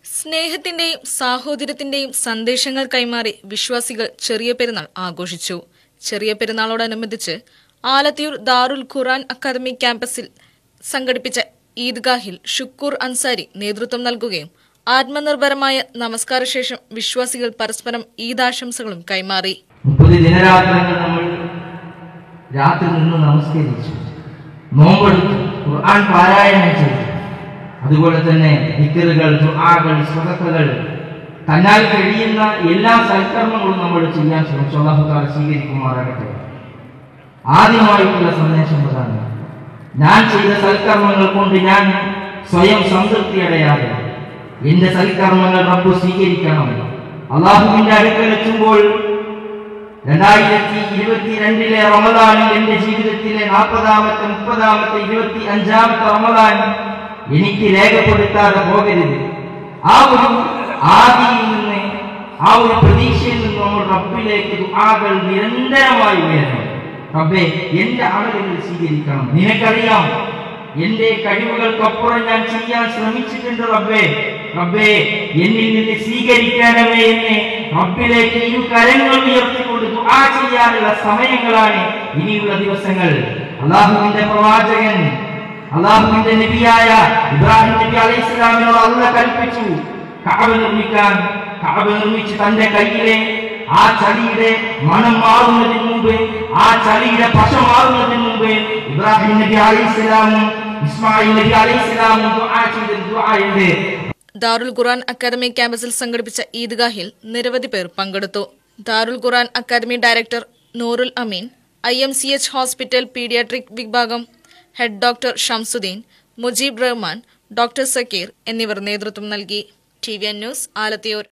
സ്നേഹത്തിന്റെയും സാഹോദര്യത്തിന്റെയും സന്ദേശങ്ങൾ കൈമാറി വിശ്വാസികൾ ചെറിയ പെരുന്നാൾ ആഘോഷിച്ചു ചെറിയ പെരുന്നാളോടനുബന്ധിച്ച് ആലത്തിയൂർ ദാറുൽ ഖുറാൻ അക്കാദമി ക്യാമ്പസിൽ സംഘടിപ്പിച്ച ഈദ്ഗാഹിൽ ഷുക്കൂർ അൻസാരി നേതൃത്വം നൽകുകയും ആത്മനിർഭരമായ നമസ്കാരശേഷം വിശ്വാസികൾ പരസ്പരം ഈദാശംസകളും കൈമാറി മുപ്പത് ദിനരാത്രങ്ങൾ നമ്മൾ രാത്രി നിന്ന് നമസ്കരിച്ചു നോമ്പെടുത്തു ഖുർആൻ പാരായണം ചെയ്തു അതുപോലെ തന്നെ ദിക്കറുകൾ ദുആകൾ സ്വതക്കകൾ തന്നാൽ കഴിയുന്ന എല്ലാ സൽക്കർമ്മങ്ങളും നമ്മൾ ചെയ്യാൻ ശ്രമിച്ചു അള്ളാഹു താല സ്വീകരിക്കുമാറാകട്ടെ ആദ്യമായിട്ടുള്ള സന്ദേശം അതാണ് ഞാൻ ചെയ്ത സൽക്കർമ്മങ്ങൾ കൊണ്ട് ഞാൻ സ്വയം സംതൃപ്തി അടയാതെ എന്റെ സൽക്കർമ്മങ്ങൾ റബ്ബ് സ്വീകരിക്കണം അള്ളാഹുവിന്റെ അടുക്കൽ എത്തുമ്പോൾ രണ്ടായിരത്തി ഇരുപത്തിരണ്ടിലെ റമദാനിൽ എന്റെ ജീവിതത്തിലെ നാൽപ്പതാമത്തെ മുപ്പതാമത്തെ ഇരുപത്തി അഞ്ചാമത്തെ റമദാൻ എനിക്ക് രേഖപ്പെടുത്താതെ പോകരുത് ആ ഒരു ആദിയിൽ നിന്ന് ആ ഒരു പ്രതീക്ഷയിൽ നിന്ന് നമ്മൾ റബ്ബിലേക്ക് ദുആകൾ നിരന്തരമായി ഉയരണം റബ്ബേ എന്റെ അമലുകൾ സ്വീകരിക്കണം നിനക്കറിയാം എന്റെ കഴിവുകൾക്കപ്പുറം ഞാൻ ചെയ്യാൻ ശ്രമിച്ചിട്ടുണ്ട് റബ്ബേ റബ്ബേ എന്നിൽ നിന്ന് സ്വീകരിക്കണമേ എന്ന് റബ്ബിലേക്ക് ഇരു കരങ്ങൾ ഉയർത്തിക്കൊണ്ട് ദുആ ചെയ്യാനുള്ള സമയങ്ങളാണ് ഇനിയുള്ള ദിവസങ്ങൾ അള്ളാഹുവിന്റെ പ്രവാചകൻ അള്ളാഹുവിന്റെ നബിയായ ഇബ്രാഹിം നബി അലൈഹി ഇസ്ലാമിനോട് അല്ല കൽപ്പിച്ചു കഅബ നിർമ്മിക്കാൻ കഅബ നിർമ്മിച്ച് തന്റെ കയ്യിലെ ആ ചളിയുടെ മണം മാറുന്നതിന് മുമ്പ് ആ ചളിയുടെ പശ മാറുന്നതിന് മുമ്പ് ഇബ്രാഹിം നബി അലൈഹി ഇസ്ലാമും ഇസ്മായിൽ നബി അലൈഹി ഇസ്ലാമും ദുആ ചെയ്ത ദുആയുണ്ട് ദാറുൽ ഖുറാൻ അക്കാദമി ക്യാമ്പസിൽ സംഘടിപ്പിച്ച ഈദ്ഗാഹിൽ നിരവധി പേർ പങ്കെടുത്തു ദാറുൽ ഖുറാൻ academy director Noorul Ameen I M C H hospital paediatric വിഭാഗം head doctor Shamsuddin Mujeeb Rahman doctor Zakir എന്നിവർ നേതൃത്വം നൽകി T V N news Alathiyur